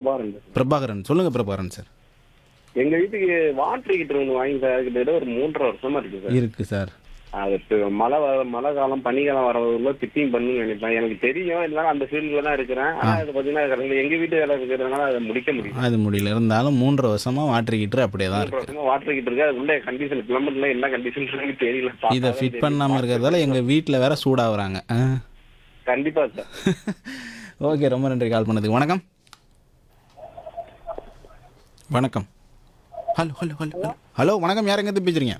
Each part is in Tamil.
பிரபாகரன் பிரபாகரன் சொல்லுங்க பிரபாகரன் சார் எங்க வீட்டுக்கு வாட்டர் ஹீட்டர் ஒன்று வாங்கி சார் கிட்ட ஒரு மூன்றரை வருஷமா இருக்கு சார் இருக்கு சார் அது இப்ப மழை வர மழை காலம் பனிக்காலம் வரதுக்குள்ள ஃபிட்டிங் பண்ணணும்னு நினைப்பேன் எனக்கு தெரியும் இருந்தாலும் அந்த ஃபீல்டில் தான் இருக்கிறேன் ஆனா அது பார்த்தீங்கன்னா correct ஆ எங்க வீட்டு வேலை இருக்கிறதுனால அதை முடிக்க முடியும் அது முடியல இருந்தாலும் மூன்றரை வருஷமா வாட்டர் ஹீட்டர் அப்படியே தான் மூன்று இருக்கு வருஷமா வாட்டர் ஹீட்டர் இருக்கு அதுக்குள்ள கண்டிஷன் பிளம்பர்ல என்ன கண்டிஷன் தெரியல இதை பார்த்தாதான் ஃபிட் தெரியும். பண்ணாம இருக்கிறதால எங்க வீட்டில் வேற சூடாகுறாங்க ஆ. கண்டிப்பா சார் ஓகே ரொம்ப நன்றி கால் பண்ணதுக்கு வணக்கம் வணக்கம் hello hello hello hello hello வணக்கம் யார் எங்கேருந்து பேசுறீங்க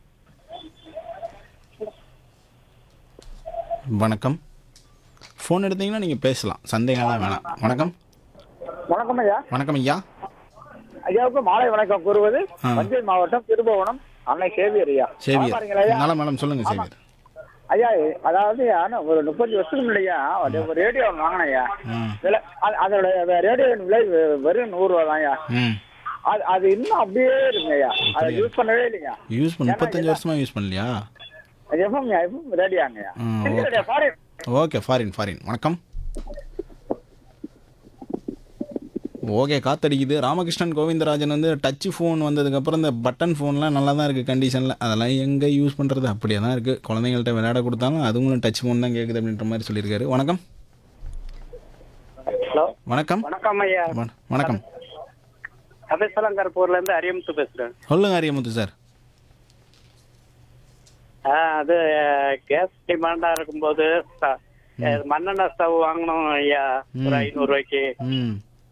வணக்கம் ஃபோன் எடுத்தீங்கன்னா நீங்கள் பேசலாம் சந்தேகம்லாம் வேணாம் வணக்கம் வணக்கம் ஐயா வணக்கம் ஐயா ஐயாவுக்கு மாலை வணக்கம் கூறுவது ஆ. தஞ்சை மாவட்டம் திருபுவனம் அன்னை சேவியர் ஐயா சேவியர் பாருங்களா ஐயா நலம் மேடம் சொல்லுங்க சேவியர் ஐயா அதாவது ஆனா ஒரு முப்பத்தஞ்சு வருஷத்துக்கு முன்னாடியா ஒரு ஒரு ரேடியோ ஒன்று வாங்கினேன் ஐயா ம் விலை அது- அதோட ரேடியோவின் விலை வெ- வெறும் நூறு ரூபா தான் ஐயா ம் அது அது இன்னும் அப்படியே இருக்குங்க ஐயா அதை யூஸ் பண்ணவே இல்லைங்க யூஸ் பண்ண முப்பத்தஞ்சு வருஷமா யூஸ் பண்ணலையா எஃப்எம் எஃப்எம் ரேடியோங்க ஐயா ம், இல்லையா, sorry. ஓகே ஃபாரின் ஃபாரின் வணக்கம் ஓகே காத்தடிக்குது ராமகிருஷ்ணன் கோவிந்தராஜன் வந்து டச் ஃபோன் வந்ததுக்கப்புறம் இந்த பட்டன் ஃபோன்லாம் நல்லா தான் இருக்குது கண்டிஷனில் அதெல்லாம் எங்கே யூஸ் பண்ணுறது அப்படியே தான் இருக்குது குழந்தைங்கள்ட்ட விளையாட கொடுத்தாலும் அதுவும் டச் ஃபோன் தான் கேட்குது அப்படின்ற மாதிரி சொல்லியிருக்காரு வணக்கம் ஹலோ வணக்கம் வணக்கம் ஐயா வண- வணக்கம் கபிசலங்கர்பூர்ல இருந்து அரியமுத்து பேசுறேன் சொல்லுங்க அரியமுத்து சார் ஆ, அது கேஸ் டிமாண்டா இருக்கும்போது ச- அஹ், மண்ணெண்ணெய் ஸ்டவ் வாங்கணும் ஐயா ஒரு ம். ஐநூறு ரூபாய்க்கு ம்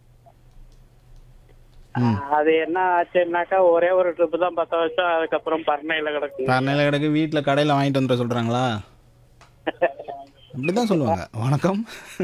அது என்ன ஆச்சுன்னாக்கா ஒரே ஒரு ட்ரிப் தான் பத்த வச்சோம் அதுக்கப்புறம் பர்னையில கிடக்கு கரணையில் கிடக்கு வீட்டில் கடையில் வாங்கிட்டு வந்துட சொல்கிறாங்களா இப்படி தான் சொல்லுவாங்க வணக்கம்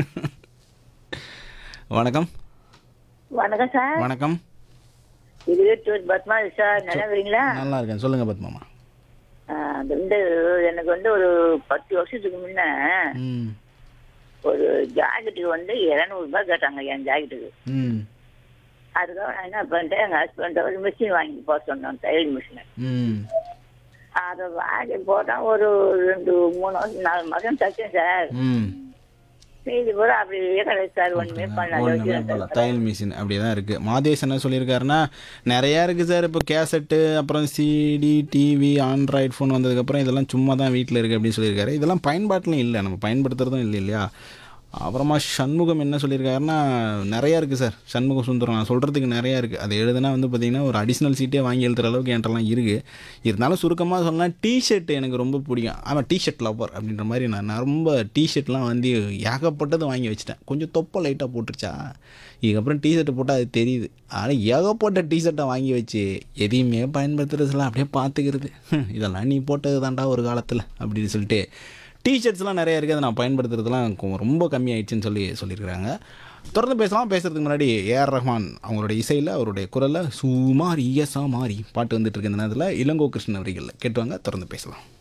வணக்கம் வணக்கம் சார் வணக்கம் இது டூர் பத்மா சார் நல்லா இருக்கீங்களா நல்லா இருக்கேன் சொல்லுங்க பத்மாமா ஆ, அது வந்து எனக்கு வந்து ஒரு பத்து வருஷத்துக்கு முன்ன ம் ஒரு ஜாக்கெட்டுக்கு வந்து இருநூறு ரூபாய் கேட்டாங்க என் ஜாக்கெட்டுக்கு ம் அதுக்காக நான் என்ன பண்ணிட்டேன் எங்கள் ஹஸ்பண்ட் ஒரு மிஷின் வாங்கி போக சொன்னோம் தையல் மிஷின் ம் அதை வாங்கி போட்டால் ஒரு ரெண்டு மூணு வருஷம் நாலு மாதம் தச்சேன் சார் ம் மீதி கூட அப்படியே கிடையாது சார் ஒன்றுமே ஒன்றுமே பண்ணல போல தையல் மிஷின் அப்படியே தான் இருக்குது மாதேஷ் என்ன சொல்லியிருக்காருன்னா நிறையா இருக்குது சார் இப்போ கேசட்டு அப்புறம் சிடி டிவி ஆண்ட்ராய்டு ஃபோன் வந்ததுக்கப்புறம் இதெல்லாம் சும்மா தான் வீட்டில் இருக்குது அப்படின்னு சொல்லியிருக்காரு இதெல்லாம் பயன்பாட்டிலும் இல்லை நம்ம பயன்படுத்துறதும் இல்லை இல்லையா அப்புறமா சண்முகம் என்ன சொல்லியிருக்காருன்னா நிறையா இருக்குது சார் சண்முக சுந்தரம் நான் சொல்கிறதுக்கு நிறையா இருக்குது அது எழுதுனா வந்து பார்த்திங்கன்னா ஒரு அடிஷ்னல் சீட்டே வாங்கி எழுதுற அளவுக்கு என்கிட்டலாம் இருக்குது இருந்தாலும் சுருக்கமாக சொல்லலாம் டிஷர்ட் எனக்கு ரொம்ப பிடிக்கும் ஆமாம் டிஷர்ட் லவர் அப்படின்ற மாதிரி நான் நான் ரொம்ப டிஷர்ட்லாம் வந்து ஏகப்பட்டது வாங்கி வச்சிட்டேன் கொஞ்சம் தொப்பை லைட்டாக போட்டுருச்சா இதுக்கப்புறம் டிஷர்ட் போட்டால் அது தெரியுது ஆனால் ஏகப்பட்ட டிஷர்ட்டை வாங்கி வச்சு எதையுமே பயன்படுத்துறதுலாம் அப்படியே பார்த்துக்கிறது ஹம், இதெல்லாம் நீ போட்டது தான்டா ஒரு காலத்தில் அப்படின்னு சொல்லிட்டு டிஷர்ட்ஸ்லாம் நிறைய இருக்குது அதை நான் பயன்படுத்துறதுலாம் கொ- ரொம்ப கம்மியாயிடுச்சுன்னு சொல்லி சொல்லியிருக்கிறாங்க தொடர்ந்து பேசலாம் பேசுறதுக்கு முன்னாடி ஏஆர் ரஹ்மான் அவங்களோட இசையில் அவருடைய குரலில் சுமார் இயசா மாறி பாட்டு வந்துட்டு இருக்க இந்த நேரத்தில் இளங்கோ கிருஷ்ணன் அவர்கள் கேட்டுவாங்க தொடர்ந்து பேசலாம்